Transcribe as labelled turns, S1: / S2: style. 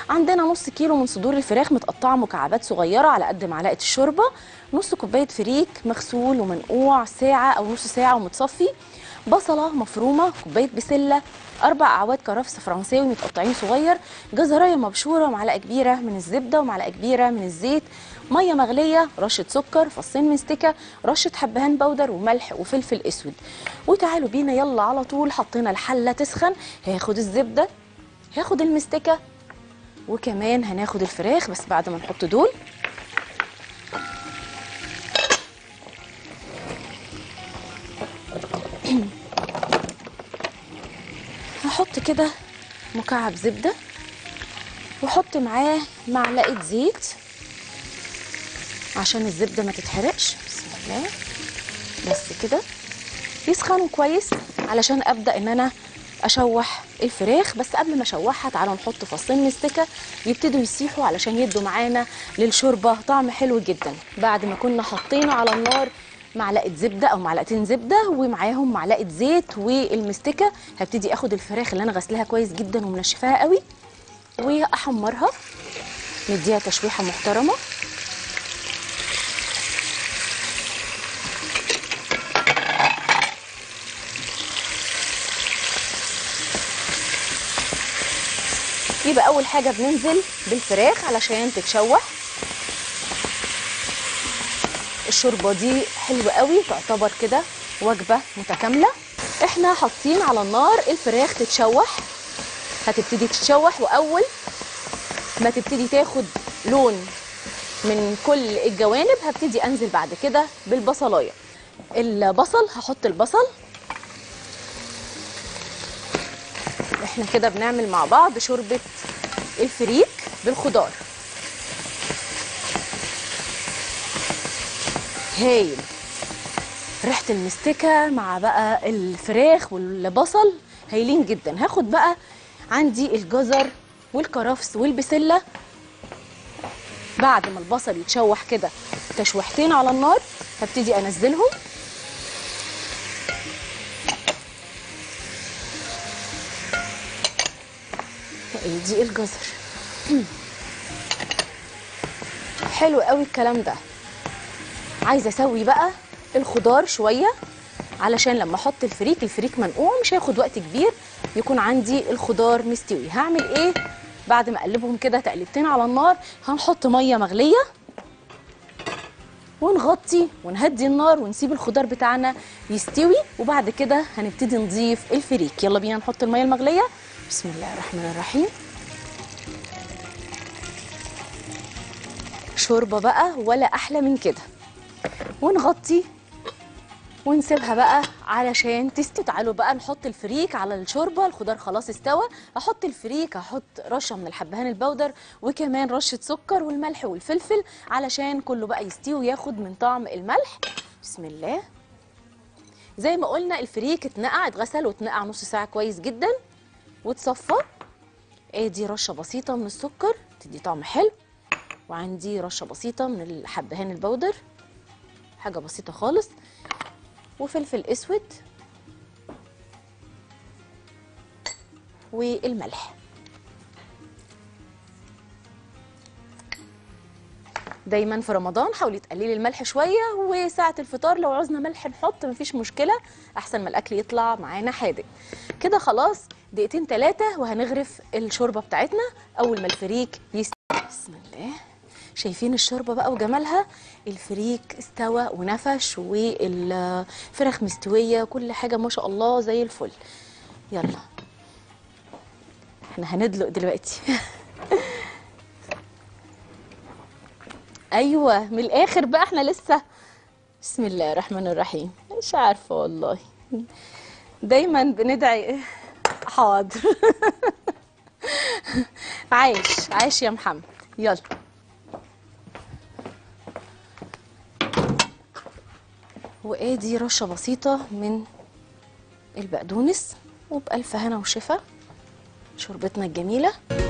S1: عندنا نص كيلو من صدور الفراخ متقطعه مكعبات صغيره على قد معلقه الشوربه نص كوبايه فريك مغسول ومنقوع ساعه او نص ساعه ومتصفي بصله مفرومه كوبايه بسله اربع اعواد كرفس فرنساوي متقطعين صغير جزرايه مبشوره معلقه كبيره من الزبده ومعلقه كبيره من الزيت ميه مغليه رشه سكر فصين مستكه رشه حبهان بودر وملح وفلفل اسود وتعالوا بينا يلا على طول حطينا الحله تسخن هاخد الزبده هاخد المستكه وكمان هناخد الفراخ بس بعد ما نحط دول هحط كده مكعب زبده واحط معاه معلقه زيت عشان الزبده ما تتحرقش بسم الله بس كده يسخنوا كويس علشان ابدا ان انا اشوح الفراخ بس قبل ما اشوحها تعالوا نحط فصين مستكه يبتدوا يسيحوا علشان يدوا معانا للشوربه طعم حلو جدا بعد ما كنا حاطينه على النار معلقه زبده او معلقتين زبده ومعاهم معلقه زيت والمستكه هبتدي اخد الفراخ اللي انا غسلها كويس جدا ومنشفاها قوي واحمرها نديها تشويحه محترمه يبقى اول حاجه بننزل بالفراخ علشان تتشوح الشوربه دي حلوه قوي تعتبر كده وجبه متكامله احنا حاطين على النار الفراخ تتشوح هتبتدي تتشوح واول ما تبتدي تاخد لون من كل الجوانب هبتدي انزل بعد كده بالبصلايه البصل هحط البصل احنا كده بنعمل مع بعض شوربه الفريك بالخضار هايل ريحه المستكه مع بقى الفراخ والبصل هايلين جدا هاخد بقى عندي الجزر والكرفس والبسله بعد ما البصل يتشوح كده تشويحتين على النار هبتدي انزلهم دي الجزر حلو قوي الكلام ده عايزه اسوي بقى الخضار شويه علشان لما احط الفريك الفريك منقوع مش هياخد وقت كبير يكون عندي الخضار مستوي هعمل ايه بعد ما اقلبهم كده تقلبتين على النار هنحط ميه مغليه ونغطي ونهدي النار ونسيب الخضار بتاعنا يستوي وبعد كده هنبتدي نضيف الفريك يلا بينا نحط الميه المغليه بسم الله الرحمن الرحيم شوربه بقى ولا احلى من كده ونغطي ونسيبها بقى علشان تستوي تعالوا بقى نحط الفريك على الشوربه الخضار خلاص استوى احط الفريك هحط رشه من الحبهان البودر وكمان رشه سكر والملح والفلفل علشان كله بقى يستوي وياخد من طعم الملح بسم الله زي ما قلنا الفريك اتنقع اتغسل واتنقع نص ساعه كويس جدا واتصفى ادي رشه بسيطه من السكر تدي طعم حلو وعندي رشه بسيطه من الحبهان البودر حاجه بسيطه خالص وفلفل اسود والملح دايما في رمضان حاولي تقللي الملح شويه وساعه الفطار لو عوزنا ملح نحط مفيش مشكله احسن ما الاكل يطلع معانا حادق كده خلاص دقيقتين ثلاثه وهنغرف الشوربه بتاعتنا اول ما الفريك يستوي بسم الله شايفين الشوربه بقى وجمالها الفريك استوى ونفش والفراخ مستويه كل حاجه ما شاء الله زي الفل يلا احنا هندلق دلوقتي ايوه من الاخر بقى احنا لسه بسم الله الرحمن الرحيم مش عارفه والله دايما بندعي حاضر عايش عايش يا محمد يلا وادي رشه بسيطه من البقدونس وبألف هنا وشفا شوربتنا الجميله